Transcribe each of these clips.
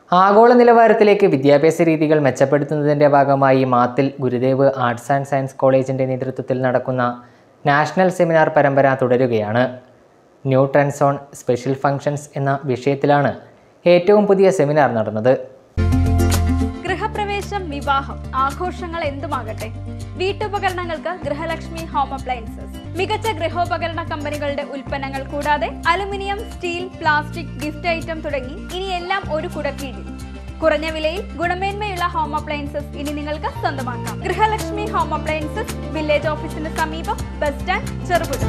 ആഗോള നിലവാരത്തിലേക്ക് വിദ്യാഭ്യാസ രീതികൾ മെച്ചപ്പെടുത്തുന്നതിൻ്റെ ഭാഗമായി Mathil Gurudev arts and science കോളേജിൻ്റെ നേതൃത്വത്തിൽ നടക്കുന്ന നാഷണൽ സെമിനാർ പരമ്പര തുടരുകയാണ് new trends on special functions എന്ന വിഷയത്തിലാണ് ഏറ്റവും പുതിയ സെമിനാർ നടന്നത് ഗൃഹപ്രവേശം വിവാഹം ആഘോഷങ്ങൾ എന്തുമാകട്ടെ വീട്ടുപകരണങ്ങൾക്ക് ഗൃഹലക്ഷ്മി ഹോം അപ്ലയൻസസ് മികച്ച ഗൃഹോപകരണ കമ്പനികളുടെ ഉൽപ്പന്നങ്ങൾ കൂടാതെ aluminium steel plastic gift item തുടങ്ങി ഇനി എല്ലാം ഒരു കുടക്കീഴിൽ കുറഞ്ഞ വിലയിൽ ഗുണമേന്മയുള്ള ഹോം അപ്ലയൻസസ് ഇനി നിങ്ങൾക്ക് സ്വന്തമാക്കാം ഗൃഹലക്ഷ്മി ഹോം അപ്ലയൻസസ് വില്ലേജ് ഓഫീസിന് സമീപം ബസ് സ്റ്റാൻഡ് ചെറുപുഴ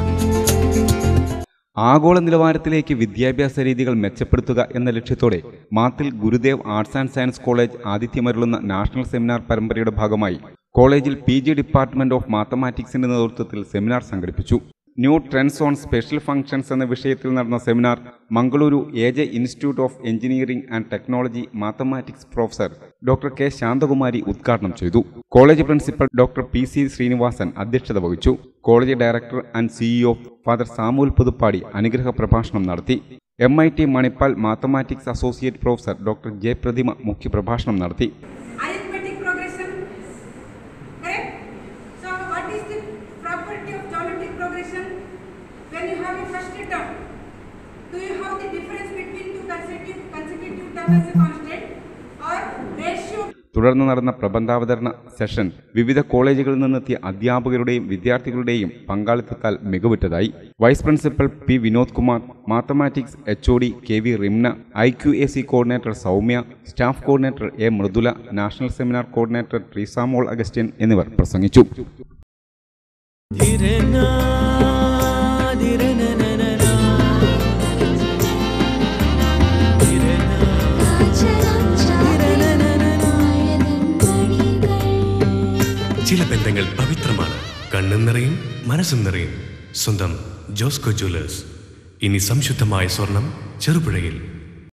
ആഗോള നിലവാരത്തിലേക്ക് വിദ്യാഭ്യാസ രീതികൾ മെച്ചപ്പെടുത്തുക എന്ന ലക്ഷ്യത്തോടെ Mathil Gurudev arts and science college ആതിഥ്യമരുളുന്ന നാഷണൽ സെമിനാർ പരമ്പരയുടെ ഭാഗമായി കോളേജിൽ പി ജി ഡിപ്പാർട്ട്മെന്റ് ഓഫ് മാത്തമാറ്റിക്സിന്റെ നേതൃത്വത്തിൽ സെമിനാർ സംഘടിപ്പിച്ചു new trends on special functions എന്ന വിഷയത്തിൽ നടന്ന seminar Mangaluru A J institute of engineering and technology mathematics professor doctor K Shanthakumari ഉദ്ഘാടനം ചെയ്തു college principal doctor P C Srinivasan അധ്യക്ഷത വഹിച്ചു college director and CEO father Samuel Puthuppadi അനുഗ്രഹ പ്രഭാഷണം നടത്തി M I T Manipal mathematics associate professor doctor J Prathima മുഖ്യപ്രഭാഷണം നടത്തി arithmetic progression correct so what is the property of geometric progression when you have a first term do you have the difference between two consecutive consecutive term as a constant or ratio തുടർന്ന് നടന്ന പ്രബന്ധാവതരണ session വിവിധ കോളേജുകളിൽ നിന്നെത്തിയ അധ്യാപകരുടെയും വിദ്യാർത്ഥികളുടെയും പങ്കാളിത്തത്താൽ മികവുറ്റതായി vice principal P Vinod Kumar mathematics H O D K V Rimna I Q A C coordinator Soumya staff coordinator A Mridula national seminar coordinator Treesamol Augustine എന്നിവർ പ്രസംഗിച്ചു ചില ബന്ധങ്ങൾ പവിത്രമാണ് കണ്ണും നിറയും മനസ്സും നിറയും സ്വന്തം ജോസ്കോ ജ്വല്ലേഴ്സ് ഇനി സംശുദ്ധമായ സ്വർണം ചെറുപുഴയിൽ